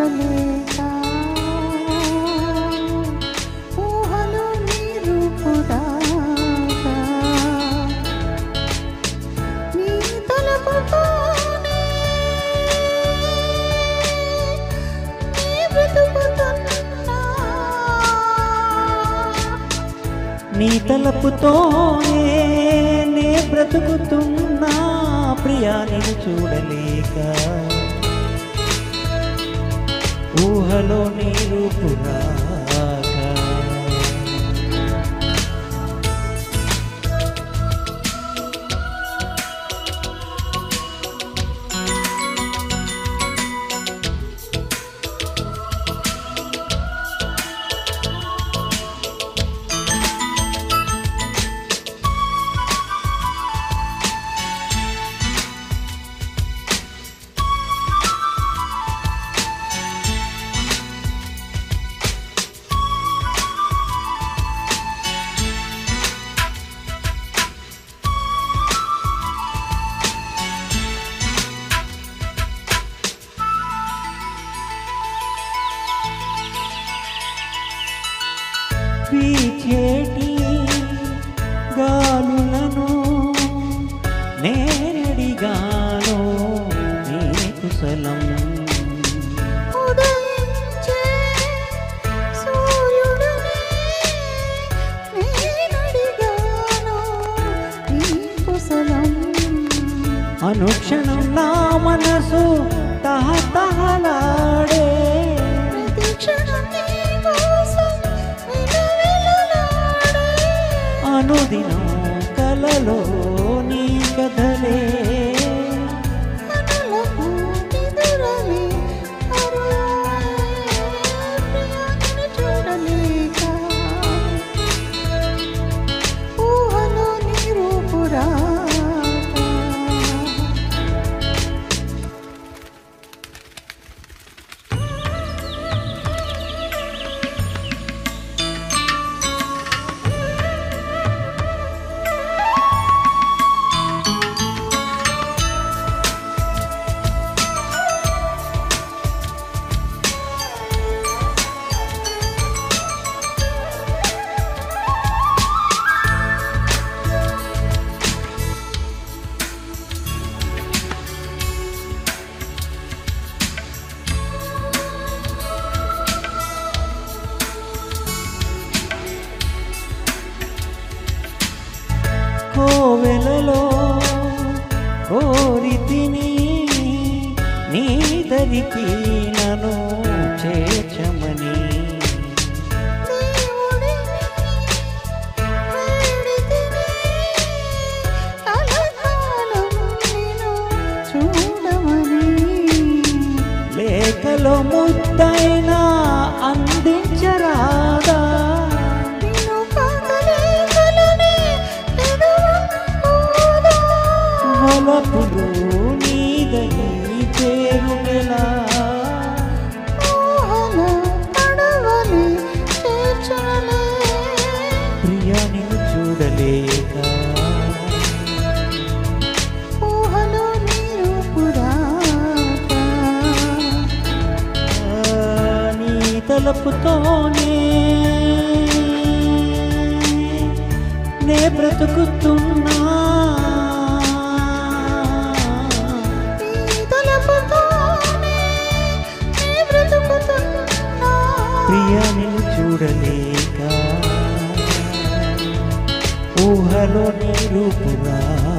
చూడలేక ఊహలో నీ రూపురాగా నీ తలపుతోనే నీ బ్రతుకుతున్నా నీ తలపుతోనే నే బ్రతుకుతున్నా ప్రియా నిన్ను చూడలేక ఊహలో నీ రూపురాక వీచేటి గాలులను నేనడిగాను నీ కుశలం ఉదయించే సూర్యుడిని నేనడిగాను నీ కుశలం అనుక్షణం నా మనసు తహతహలాడే ప్రతి క్షణం నీ కోసం విలవిలలాడే. అనుదినం కలలో నీ కథలే కనులకు నిదురలే అరువాయే. ప్రియాని చూడలేక ఊహలో నీ రూపురాగా కోవెలలో కోరి తిని నీ దరికి నన్ను చేర్చమని దేవుడిని వేడితిని కలకాలం నిన్ను చూడమని లేఖలో ముద్దైనా అందించరాదా నిన్ను కాకలేఖలని ఎదురుకోదా వలపులు నీదని చేరునెలా ఊహల పడవని చేర్చలే ప్రియా నిన్ను చూడలేక ఊహలో నీరు పురాక ఆ, నీ తలపుతోనే నే బ్రతుకుతున్నా నీ తలపుతోనే నీ బ్రతుకుతున్నా ప్రియా నిన్ను చూడలేక ఊహలో నీ రూపురా